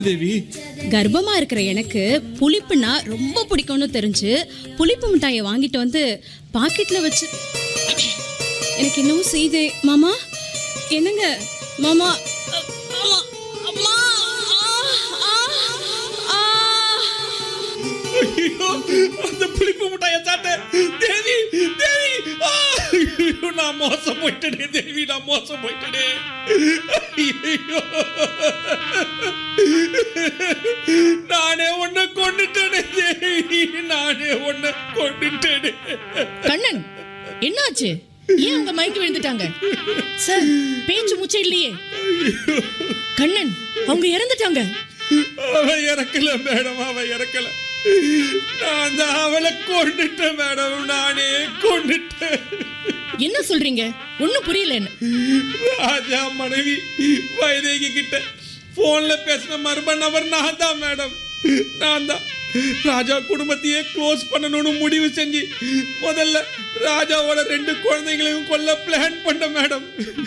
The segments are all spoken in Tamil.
தேவி கர்ப்பமா இருக்கிற எனக்கு புளிப்புனா ரொம்ப பிடிக்கும்னு தெரிஞ்சு புளிப்பு மிட்டாயை வாங்கிட்டு வந்து பாக்கெட்ல வச்சு எனக்கு இன்னும் செய்தே மாமா என்னங்க மாமா அ, மாமா அம்மா ஆ, ஆ, ஆ. ஐயோ அந்த புளிப்பு மிட்டாய சாட்ட தேவி தேவி ஆ! ஐயோ, நான் மோசம் போயிட்டனே தேவி நான் மோசம் போயிட்டனே ஐயோ நானே உன்னை கொண்டுட்டேனே தேவி நானே உன்னை கொண்டுட்டேனே கண்ணன் என்னாச்சு ஏன் அவங்க மயங்கி விழுந்துட்டாங்க சார் பேச்சு மூச்சே இல்லையே கண்ணன் அவங்க இறந்துட்டாங்க அவ இறக்கல மேடம் அவ இறக்கல நான் தான் அவளை கொண்டுட்டேன் மேடம் நானே கொண்டுட்டேன் என்ன சொல்றீங்க ஒண்ணும் புரியல என்ன ராஜா மனைவி வைதேகி கிட்ட போன்ல பேசின மர்ம நபர் நான் தான் மேடம் நான் தான் ராஜா குடும்பத்தையே க்ளோஸ் பண்ணணும்னு முடிவு செஞ்சு முதல்ல ராஜாவோட ரெண்டு குழந்தைங்களையும் கொல்ல பிளான் பண்ண மேடம்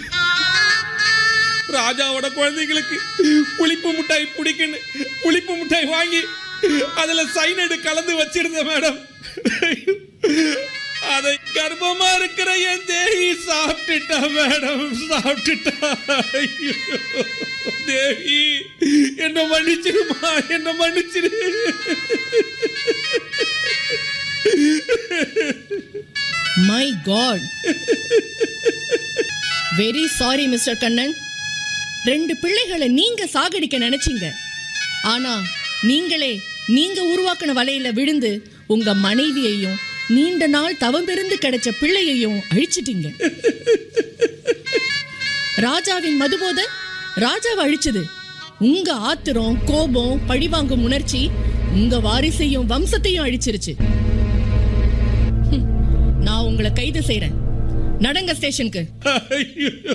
ராஜாவோட குழந்தைங்களுக்கு புளிப்பு மிட்டாய் பிடிக்குன்னு புளிப்பு மிட்டாய் வாங்கி அதுல சைனடு கலந்து வச்சிருந்தேன் மேடம் அதை கர்ப்பமா இருக்கிற என் தேவி சாப்பிட்டுட்டா மேடம் சாப்பிட்டுட்டா ஐயோ. தேவி என்ன மன்னிச்சிருமா என்ன மன்னிச்சிரு my god very sorry mister Kannan ரெண்டு பிள்ளைகளை நீங்க சாகடிக்க நினைச்சீங்க ஆனா நீங்களே நீங்க உருவாக்கின வலையில விழுந்து உங்க மனைவியையும் நீண்ட நாள் தவமிருந்து கிடைச்ச பிள்ளையையும் அழிச்சிட்டீங்க ராஜாவின் மதுபோத ராஜாவை அழிச்சது உங்க ஆத்திரம் கோபம் பழிவாங்கும் உணர்ச்சி உங்க வாரிசையும் வம்சத்தையும் அழிச்சிருச்சு நான் உங்களை கைது செய்றேன் நடங்க ஸ்டேஷனுக்கு ஐயோ